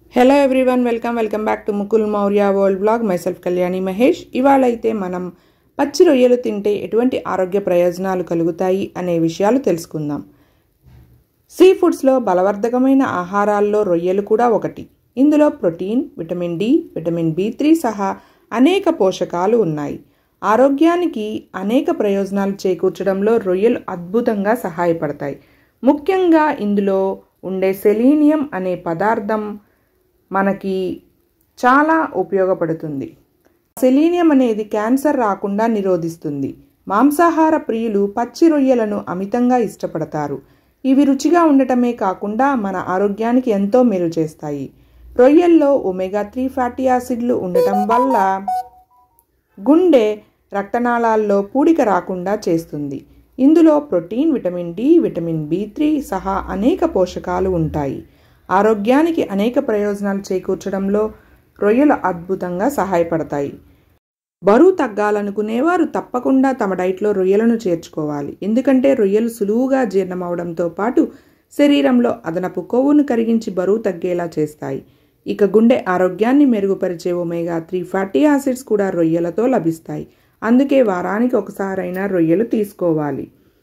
hello everyone welcome welcome back to Mukul Maurya world blog myself Kalyani Mahesh ఇవాళ అయితే మనం పచ్చి రొయ్యలు తింటే ఎటువంటి ఆరోగ్య ప్రయోజనాలు కలుగుతాయి అనే విషయాలు తెలుసుకుందాం సీ ఫుడ్స్లో బలవర్ధకమైన ఆహారాల్లో రొయ్యలు కూడా ఒకటి ఇందులో protein vitamin D vitamin B three సహా అనేక పోషకాలు ఉన్నాయి ఆరోగ్యానికి అనేక ప్రయోజనాలు చేకూర్చడంలో రొయ్యలు అద్భుతంగా సహాయపడతాయి ముఖ్యంగా ఇందులో ఉండే సెలీనియం అనే పదార్థం మనకి చాలా ఉపయోగపడుతుంది సెలీనియం అనేది క్యాన్సర్ రాకుండా నిరోధిస్తుంది మాంసాహార ప్రియులు పచ్చి రొయ్యలను అమితంగా ఇష్టపడతారు ఇవి రుచిగా ఉండటమే కాకుండా మన ఆరోగ్యానికి ఎంతో మేలు చేస్తాయి రొయ్యల్లో ఒమేగా త్రీ ఫ్యాటీ యాసిడ్లు ఉండటం వల్ల గుండె రక్తనాళాల్లో పూడిక రాకుండా చేస్తుంది ఇందులో protein vitamin D vitamin B three సహా అనేక పోషకాలు ఉంటాయి ఆరోగ్యానికి అనేక ప్రయోజనాలు చేకూర్చడంలో రొయ్యలు అద్భుతంగా సహాయపడతాయి బరువు తగ్గాలనుకునేవారు తప్పకుండా తమ డైట్లో రొయ్యలను చేర్చుకోవాలి ఎందుకంటే రొయ్యలు సులువుగా జీర్ణమవడంతో పాటు శరీరంలో అదనపు కొవ్వును కరిగించి బరువు తగ్గేలా చేస్తాయి ఇక గుండె ఆరోగ్యాన్ని మెరుగుపరిచే ఒమేగా త్రీ ఫ్యాటీ యాసిడ్స్ కూడా రొయ్యలతో లభిస్తాయి అందుకే వారానికి ఒకసారైనా రొయ్యలు తీసుకోవాలి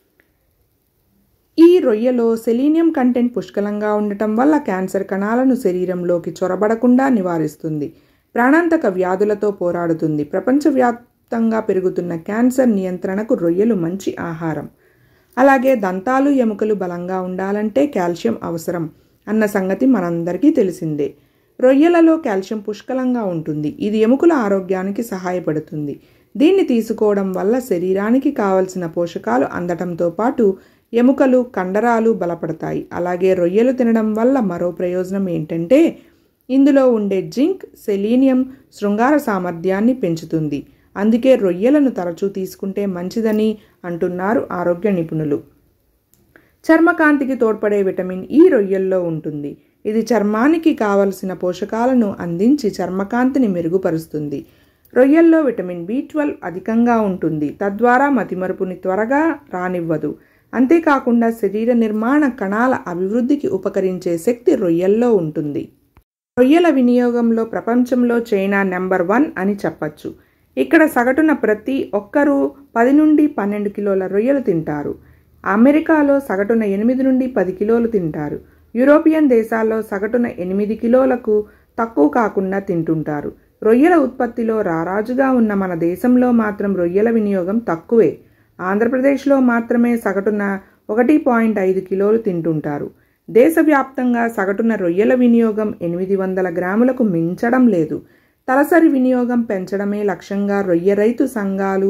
ఈ రొయ్యలో సెలీనియం కంటెంట్ పుష్కలంగా ఉండటం వల్ల క్యాన్సర్ కణాలను శరీరంలోకి చొరబడకుండా నివారిస్తుంది ప్రాణాంతక వ్యాధులతో పోరాడుతుంది ప్రపంచవ్యాప్తంగా పెరుగుతున్న క్యాన్సర్ నియంత్రణకు రొయ్యలు మంచి ఆహారం అలాగే దంతాలు ఎముకలు బలంగా ఉండాలంటే కాల్షియం అవసరం అన్న సంగతి మనందరికీ తెలిసిందే రొయ్యలలో కాల్షియం పుష్కలంగా ఉంటుంది ఇది ఎముకల ఆరోగ్యానికి సహాయపడుతుంది దీన్ని తీసుకోవడం వల్ల శరీరానికి కావలసిన పోషకాలు అందటంతో పాటు ఎముకలు కండరాలు బలపడతాయి అలాగే రొయ్యలు తినడం వల్ల మరో ప్రయోజనం ఏంటంటే ఇందులో ఉండే జింక్ సెలీనియం శృంగార సామర్థ్యాన్ని పెంచుతుంది అందుకే రొయ్యలను తరచూ తీసుకుంటే మంచిదని అంటున్నారు ఆరోగ్య నిపుణులు చర్మకాంతికి తోడ్పడే విటమిన్ ఈ రొయ్యల్లో ఉంటుంది ఇది చర్మానికి కావలసిన పోషకాలను అందించి చర్మకాంతిని మెరుగుపరుస్తుంది రొయ్యల్లో విటమిన్ బి ట్వెల్వ్ అధికంగా ఉంటుంది తద్వారా మతిమరుపుని త్వరగా రానివ్వదు అంతేకాకుండా శరీర నిర్మాణ కణాల అభివృద్ధికి ఉపకరించే శక్తి రొయ్యల్లో ఉంటుంది రొయ్యల వినియోగంలో ప్రపంచంలో చైనా నెంబర్ వన్ అని చెప్పచ్చు ఇక్కడ సగటున ప్రతి ఒక్కరూ పది నుండి పన్నెండు కిలోల రొయ్యలు తింటారు అమెరికాలో సగటున ఎనిమిది నుండి పది కిలోలు తింటారు యూరోపియన్ దేశాల్లో సగటున ఎనిమిది కిలోలకు తక్కువ కాకుండా తింటుంటారు రొయ్యల ఉత్పత్తిలో రారాజుగా ఉన్న మన దేశంలో మాత్రం రొయ్యల వినియోగం తక్కువే ఆంధ్రప్రదేశ్లో మాత్రమే సగటున ఒకటి పాయింట్ ఐదు కిలోలు తింటుంటారు దేశవ్యాప్తంగా సగటున రొయ్యల వినియోగం ఎనిమిది వందల గ్రాములకు మించడం లేదు తలసరి వినియోగం పెంచడమే లక్ష్యంగా రొయ్య రైతు సంఘాలు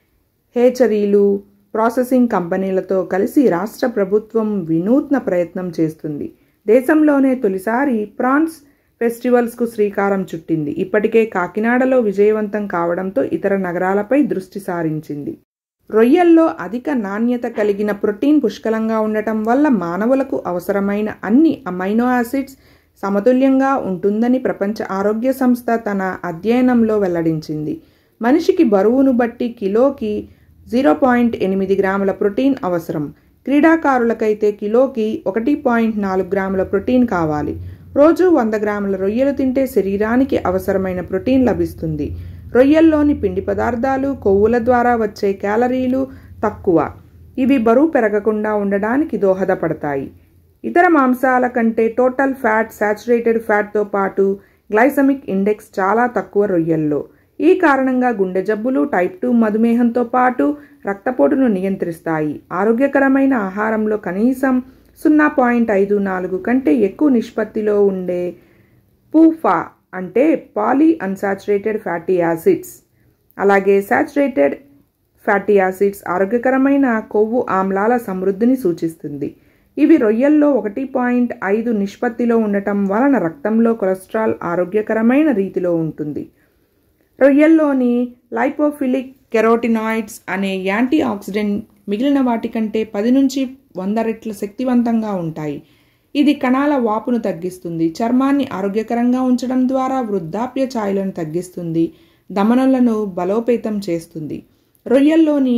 హేచరీలు ప్రాసెసింగ్ కంపెనీలతో కలిసి రాష్ట్ర ప్రభుత్వం వినూత్న ప్రయత్నం చేస్తుంది దేశంలోనే తొలిసారి ప్రాన్స్ ఫెస్టివల్స్కు శ్రీకారం చుట్టింది ఇప్పటికే కాకినాడలో విజయవంతం కావడంతో ఇతర నగరాలపై దృష్టి సారించింది రొయ్యల్లో అధిక నాణ్యత కలిగిన ప్రోటీన్ పుష్కలంగా ఉండటం వల్ల మానవులకు అవసరమైన అన్ని అమైనో యాసిడ్స్ సమతుల్యంగా ఉంటుందని ప్రపంచ ఆరోగ్య సంస్థ తన అధ్యయనంలో వెల్లడించింది మనిషికి బరువును బట్టి కిలోకి జీరో పాయింట్ ఎనిమిది గ్రాముల ప్రోటీన్ అవసరం క్రీడాకారులకైతే కిలోకి ఒకటి పాయింట్ నాలుగు గ్రాముల ప్రోటీన్ కావాలి రోజు వంద గ్రాముల రొయ్యలు తింటే శరీరానికి అవసరమైన ప్రోటీన్ లభిస్తుంది రొయ్యల్లోని పిండి పదార్థాలు కొవ్వుల ద్వారా వచ్చే క్యాలరీలు తక్కువ ఇవి బరువు పెరగకుండా ఉండడానికి దోహదపడతాయి ఇతర మాంసాల కంటే టోటల్ ఫ్యాట్ సాచురేటెడ్ ఫ్యాట్తో పాటు గ్లైసమిక్ ఇండెక్స్ చాలా తక్కువ రొయ్యల్లో ఈ కారణంగా గుండె జబ్బులు టైప్ టూ మధుమేహంతో పాటు రక్తపోటును నియంత్రిస్తాయి ఆరోగ్యకరమైన ఆహారంలో కనీసం సున్నా పాయింట్ ఐదు నాలుగు కంటే ఎక్కువ నిష్పత్తిలో ఉండే పూఫా అంటే పాలీ అన్సాచురేటెడ్ ఫ్యాటీ యాసిడ్స్ అలాగే సాచురేటెడ్ ఫ్యాటీ యాసిడ్స్ ఆరోగ్యకరమైన కొవ్వు ఆమ్లాల సమృద్ధిని సూచిస్తుంది ఇవి రొయ్యల్లో ఒకటి పాయింట్ ఐదు నిష్పత్తిలో ఉండటం వలన రక్తంలో కొలెస్ట్రాల్ ఆరోగ్యకరమైన రీతిలో ఉంటుంది రొయ్యల్లోని లైపోఫిలిక్ కెరోటినాయిడ్స్ అనే యాంటీ ఆక్సిడెంట్ మిగిలిన వాటి కంటే పది నుంచి వంద రెట్ల శక్తివంతంగా ఉంటాయి ఇది కణాల వాపును తగ్గిస్తుంది చర్మాన్ని ఆరోగ్యకరంగా ఉంచడం ద్వారా వృద్ధాప్య ఛాయలను తగ్గిస్తుంది దమనలను బలోపేతం చేస్తుంది రొయ్యల్లోని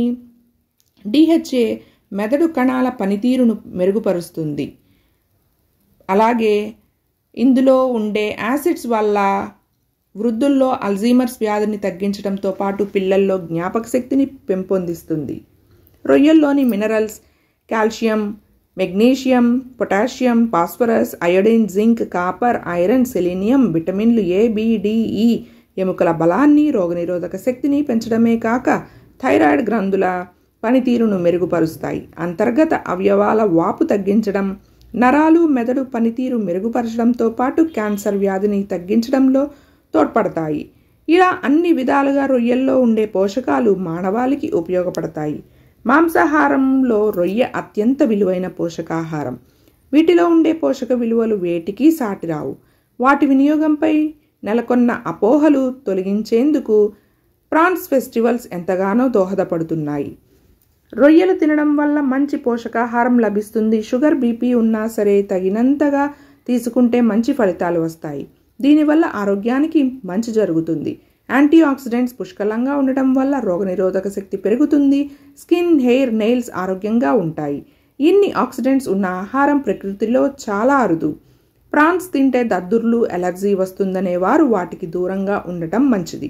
డిహెచ్ఏ మెదడు కణాల పనితీరును మెరుగుపరుస్తుంది అలాగే ఇందులో ఉండే యాసిడ్స్ వల్ల వృద్ధుల్లో అల్జీమర్స్ వ్యాధిని తగ్గించడంతో పాటు పిల్లల్లో జ్ఞాపక శక్తిని పెంపొందిస్తుంది రొయ్యల్లోని minerals calcium magnesium potassium phosphorus iodine zinc copper iron selenium విటమిన్లు ఏ బిడిఈ ఎముకల బలాన్ని రోగనిరోధక శక్తిని పెంచడమే కాక థైరాయిడ్ గ్రంథుల పనితీరును మెరుగుపరుస్తాయి అంతర్గత అవయవాల వాపు తగ్గించడం నరాలు మెదడు పనితీరు మెరుగుపరచడంతో పాటు క్యాన్సర్ వ్యాధిని తగ్గించడంలో తోడ్పడతాయి ఇలా అన్ని విధాలుగా రొయ్యల్లో ఉండే పోషకాలు మానవాళికి ఉపయోగపడతాయి మాంసాహారంలో రొయ్య అత్యంత విలువైన పోషకాహారం వీటిలో ఉండే పోషక విలువలు వేటికి సాటిరావు వాటి వినియోగంపై నెలకొన్న అపోహలు తొలగించేందుకు ప్రాన్స్ ఫెస్టివల్స్ ఎంతగానో దోహదపడుతున్నాయి రొయ్యలు తినడం వల్ల మంచి పోషకాహారం లభిస్తుంది షుగర్ బీపీ ఉన్నా సరే తగినంతగా తీసుకుంటే మంచి ఫలితాలు వస్తాయి దీనివల్ల ఆరోగ్యానికి మంచి జరుగుతుంది యాంటీ ఆక్సిడెంట్స్ పుష్కలంగా ఉండటం వల్ల రోగనిరోధక శక్తి పెరుగుతుంది స్కిన్ హెయిర్ నెయిల్స్ ఆరోగ్యంగా ఉంటాయి ఇన్ని ఆక్సిడెంట్స్ ఉన్న ఆహారం ప్రకృతిలో చాలా అరుదు ప్రాన్స్ తింటే దద్దుర్లు ఎలర్జీ వస్తుందనే వారు వాటికి దూరంగా ఉండటం మంచిది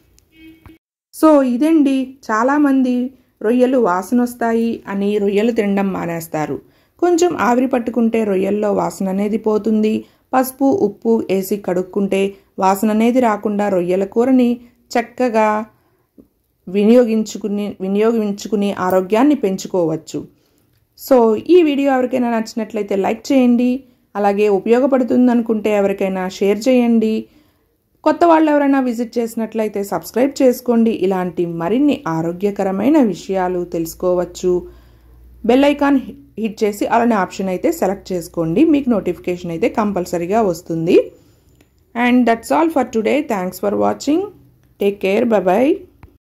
సో ఇదండి చాలామంది రొయ్యలు వాసన వస్తాయి అని రొయ్యలు తినడం మానేస్తారు కొంచెం ఆవిరి పట్టుకుంటే రొయ్యల్లో వాసన అనేది పోతుంది పసుపు ఉప్పు వేసి కడుక్కుంటే వాసన అనేది రాకుండా రొయ్యల కూరని చక్కగా వినియోగించుకుని వినియోగించుకుని ఆరోగ్యాన్ని పెంచుకోవచ్చు సో ఈ వీడియో ఎవరికైనా నచ్చినట్లయితే లైక్ చేయండి అలాగే ఉపయోగపడుతుంది అనుకుంటే ఎవరికైనా షేర్ చేయండి కొత్త వాళ్ళు ఎవరైనా విజిట్ చేసినట్లయితే సబ్స్క్రైబ్ చేసుకోండి ఇలాంటి మరిన్ని ఆరోగ్యకరమైన విషయాలు తెలుసుకోవచ్చు బెల్ ఐకాన్ హిట్ చేసి అలానే ఆప్షన్ అయితే సెలెక్ట్ చేసుకోండి మీకు నోటిఫికేషన్ అయితే కంపల్సరీగా వస్తుంది and that's all for today thanks for watching take care bye